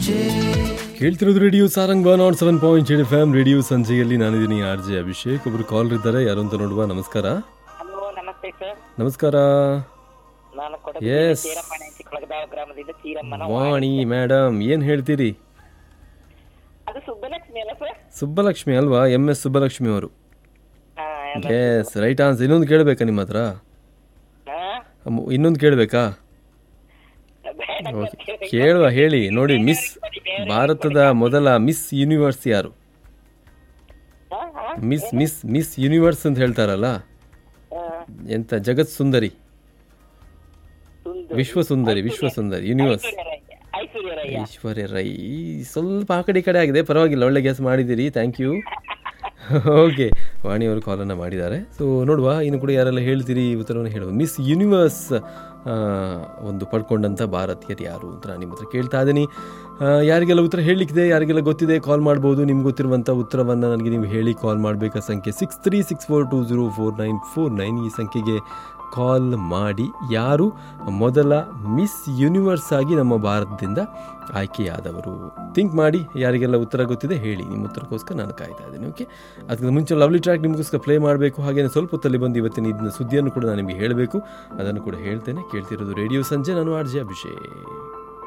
ಸಂಜೆ ಕೇಳ್ತಿರೋದು radio Sarang one nought seven point eight F M radio ಸಂಜೆಯಲ್ಲಿ ನಾನಿದ್ದೀನಿ ಆರ್ ಜೆ ಅಭಿಷೇಕ್ ಒಬ್ರು ಕಾಲ್ ಇದ್ದಾರೆ ಯಾರು ಅಂತ ನೋಡುವ ನಮಸ್ಕಾರ ಹಲೋ ನಮಸ್ತೆ ಸರ್ ನಮಸ್ಕಾರ ನಾನು Yes. ಕೊಡಗು ಚೀರಮ್ಮನ ಕೊಳಗದಾಳ ಗ್ರಾಮದಿಂದ ಚೀರಮ್ಮನ ವಾಣಿ ಮೇಡಮ್ ಏನು ಹೇಳ್ತೀರಿ ಅದು ಸುಬ್ಬಲಕ್ಷ್ಮಿ ಅಲ್ಲ ಸರ್ ಸುಬ್ಬಲಕ್ಷ್ಮಿ ಅಲ್ವಾ ಎಮ್ ಎಸ್ ಸುಬ್ಬಲಕ್ಷ್ಮಿ ಅವರು ಹಾ, ಎಸ್ ರೈಟ್ ಆನ್ಸರ್ ಇನ್ನೊಂದು ಕೇಳಬೇಕಾ ನಿಮ್ಮ ಹತ್ರ ಹಾ? ಅಮ್ಮ, ಇನ್ನೊಂದು ಕೇಳಬೇಕಾ ಬೇಡ ಓಕೆ ಕೇಳುವ ಹೇಳಿ ನೋಡಿ ಮಿಸ್ ಭಾರತದ ಮೊದಲ ಮಿಸ್ ಯೂನಿವರ್ಸ್ ಯಾರು ಹಾ, ಹಾ, ಮಿಸ್ ಮಿಸ್ ಮಿಸ್ ಯೂನಿವರ್ಸ್ ಅಂತ ಹೇಳ್ತಾರಲ್ಲ ಹಾ. ಎಂತ ಜಗತ್ ಸುಂದರಿ ಸುಂದರಿ. ವಿಶ್ವ ಸುಂದರಿ ವಿಶ್ವ ಸುಂದರಿ ಯೂನಿವರ್ಸ್ ಐಶ್ವರ್ಯ ರೈ. ಐಶ್ವರ್ಯ ರೈ ಐಶ್ವರ್ಯ ರೈ ಸ್ವಲ್ಪ ಆ ಕಡೆ ಈ ಕಡೆ ಆಗಿದೆ ಪರವಾಗಿಲ್ಲ ಒಳ್ಳೆ ಗೆಸ್ ಮಾಡಿದ್ದೀರಿ ಥ್ಯಾಂಕ್ ಯು ಓಕೆ ವಾಣಿಯವರು ಕಾಲನ್ನು ಮಾಡಿದ್ದಾರೆ ಸೊ ನೋಡುವ ಇನ್ನು ಕೂಡ ಯಾರೆಲ್ಲ ಹೇಳ್ತೀರಿ ಉತ್ತರವನ್ನು ಹೇಳುವ ಮಿಸ್ ಯೂನಿವರ್ಸ್ ಆ, ಒಂದು ಪಡ್ಕೊಂಡಂಥ ಭಾರತೀಯರು ಯಾರು ಅಂತ ನಾನು ನಿಮ್ಮ ಹತ್ರ ಕೇಳ್ತಾ ಇದ್ದೀನಿ ಆ, ಯಾರಿಗೆಲ್ಲ ಉತ್ತರ ಹೇಳಲಿಕ್ಕಿದೆ ಯಾರಿಗೆಲ್ಲ ಗೊತ್ತಿದೆ ಕಾಲ್ ಮಾಡ್ಬೋದು ನಿಮ್ಗೆ ಗೊತ್ತಿರುವಂಥ ಉತ್ತರವನ್ನು ನನಗೆ ನೀವು ಹೇಳಿ ಕಾಲ್ ಮಾಡಬೇಕಾ ಸಂಖ್ಯೆ six three six four two zero four nine four nine ಈ ಸಂಖ್ಯೆಗೆ ಕಾಲ್ ಮಾಡಿ ಯಾರು ಮೊದಲ ಮಿಸ್ ಯೂನಿವರ್ಸ್ ಆಗಿ ನಮ್ಮ ಭಾರತದಿಂದ ಆಯ್ಕೆಯಾದವರು ಥಿಂಕ್ ಮಾಡಿ ಯಾರಿಗೆಲ್ಲ ಉತ್ತರ ಗೊತ್ತಿದೆ ಹೇಳಿ ನಿಮ್ಮ ಉತ್ತರಕ್ಕೋಸ್ಕರ ನಾನು ಕಾಯ್ತಾ ಇದ್ದೀನಿ ಓಕೆ ಅದಕ್ಕಿಂತ ಮುಂಚೆ ಲವ್ಲಿ ಟ್ರ್ಯಾಕ್ ನಿಮಗೋಸ್ಕರ ಪ್ಲೇ ಮಾಡಬೇಕು ಹಾಗೆಯೇ ಸ್ವಲ್ಪ ಹೊತ್ತಲ್ಲಿ ಬಂದು ಇವತ್ತಿನ ಇದನ್ನ ಸುದ್ದಿಯನ್ನು ಕೂಡ ನಾನು ನಿಮಗೆ ಹೇಳಬೇಕು ಅದನ್ನು ಕೂಡ ಹೇಳ್ತೇನೆ ಕೇಳ್ತಿರೋದು ರೇಡಿಯೋ ಸಂಜೆ ನಾನು ಆರ್ ಜೆ ಅಭಿಷೇಕ್